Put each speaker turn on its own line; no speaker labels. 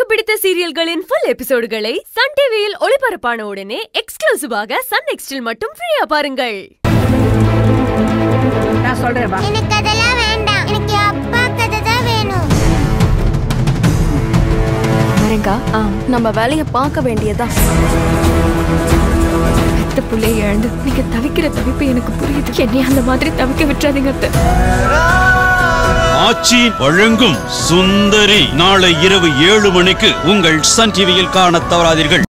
பிடித்த சீரியல்களின் full எபிசோடுகளை Sun டிவியில் ஒளிபரப்பான உடனே எக்ஸ்க்ளூசிவாக சன் நெக்ஸ்டில் மட்டும் ஃப்ரீயா பாருங்கள்
நான் சொல்றேன் வா
எனக்கு அதெல்லாம் வேண்டாம் எனக்கு என் அப்பா கதை தான் வேணும்
வரேங்கா நம்ம வேலையை பார்க்க வேண்டியதா
பெத்த புள்ளைய இழந்து நீங்க தவிக்கிற தவிப்பு எனக்கு புரியுது என்னை அந்த மாதிரி தவிக்க விட்டுறாதீங்க அத்தை
ஆச்சி வழங்கும் சுந்தரி நாளை இரவு ஏழு மணிக்கு உங்கள் சன் டிவியில் காணத் தவறாதீர்கள்